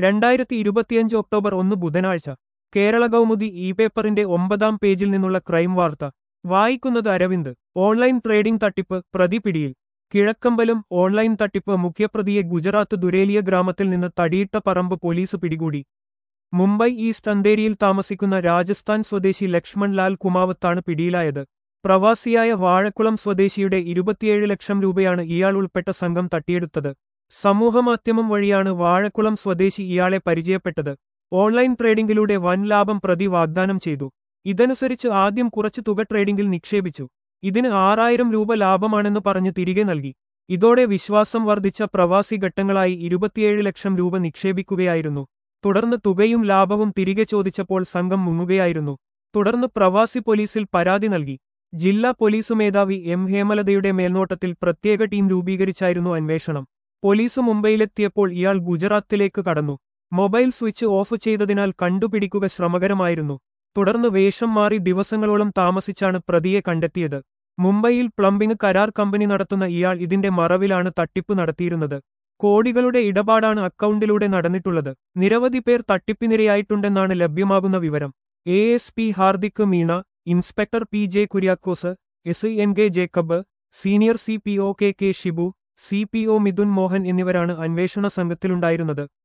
രണ്ടായിരത്തി ഇരുപത്തിയഞ്ച് ഒക്ടോബർ ഒന്ന് ബുധനാഴ്ച കേരള കൗമുദി ഇ പേപ്പറിന്റെ ഒമ്പതാം പേജിൽ നിന്നുള്ള ക്രൈം വാർത്ത വായിക്കുന്നത് അരവിന്ദ് ഓൺലൈൻ ട്രേഡിംഗ് തട്ടിപ്പ് പ്രതി പിടിയിൽ കിഴക്കമ്പലം ഓൺലൈൻ തട്ടിപ്പ് മുഖ്യപ്രതിയെ ഗുജറാത്ത് ദുരേലിയ ഗ്രാമത്തിൽ നിന്ന് തടിയിട്ട പറമ്പ് പോലീസ് പിടികൂടി മുംബൈ ഈസ്റ്റ് അന്തേരിയിൽ താമസിക്കുന്ന രാജസ്ഥാൻ സ്വദേശി ലക്ഷ്മൺ ലാൽ കുമാവത്താണ് പിടിയിലായത് പ്രവാസിയായ വാഴക്കുളം സ്വദേശിയുടെ ഇരുപത്തിയേഴ് ലക്ഷം രൂപയാണ് ഇയാൾ ഉൾപ്പെട്ട സംഘം തട്ടിയെടുത്തത് സമൂഹമാധ്യമം വഴിയാണ് വാഴക്കുളം സ്വദേശി ഇയാളെ പരിചയപ്പെട്ടത് ഓൺലൈൻ ട്രേഡിംഗിലൂടെ വൻ ലാഭം പ്രതി വാഗ്ദാനം ചെയ്തു ഇതനുസരിച്ച് ആദ്യം കുറച്ച് തുക ട്രേഡിംഗിൽ നിക്ഷേപിച്ചു ഇതിന് ആറായിരം രൂപ ലാഭമാണെന്ന് പറഞ്ഞ് തിരികെ നൽകി ഇതോടെ വിശ്വാസം വർദ്ധിച്ച പ്രവാസി ഘട്ടങ്ങളായി ഇരുപത്തിയേഴ് ലക്ഷം രൂപ നിക്ഷേപിക്കുകയായിരുന്നു തുടർന്ന് തുകയും ലാഭവും തിരികെ ചോദിച്ചപ്പോൾ സംഘം മുങ്ങുകയായിരുന്നു തുടർന്ന് പ്രവാസി പോലീസിൽ പരാതി നൽകി ജില്ലാ പോലീസ് മേധാവി എം ഹേമലതയുടെ മേൽനോട്ടത്തിൽ പ്രത്യേക ടീം രൂപീകരിച്ചായിരുന്നു അന്വേഷണം പോലീസ് മുംബൈയിലെത്തിയപ്പോൾ ഇയാൾ ഗുജറാത്തിലേക്ക് കടന്നു മൊബൈൽ സ്വിച്ച് ഓഫ് ചെയ്തതിനാൽ കണ്ടുപിടിക്കുക ശ്രമകരമായിരുന്നു തുടർന്ന് വേഷം മാറി ദിവസങ്ങളോളം താമസിച്ചാണ് പ്രതിയെ കണ്ടെത്തിയത് മുംബൈയിൽ പ്ലംബിംഗ് കരാർ കമ്പനി നടത്തുന്ന ഇയാൾ ഇതിന്റെ മറവിലാണ് തട്ടിപ്പ് നടത്തിയിരുന്നത് കോടികളുടെ ഇടപാടാണ് അക്കൗണ്ടിലൂടെ നടന്നിട്ടുള്ളത് നിരവധി പേർ തട്ടിപ്പിനിരയായിട്ടുണ്ടെന്നാണ് ലഭ്യമാകുന്ന വിവരം A S P Hardik Meena inspector P J Kuriakose S N K Jacob senior C P O K K Shibu C P O Mithun Mohan എന്നിവരാണ് അന്വേഷണ സംഘത്തിലുണ്ടായിരുന്നത്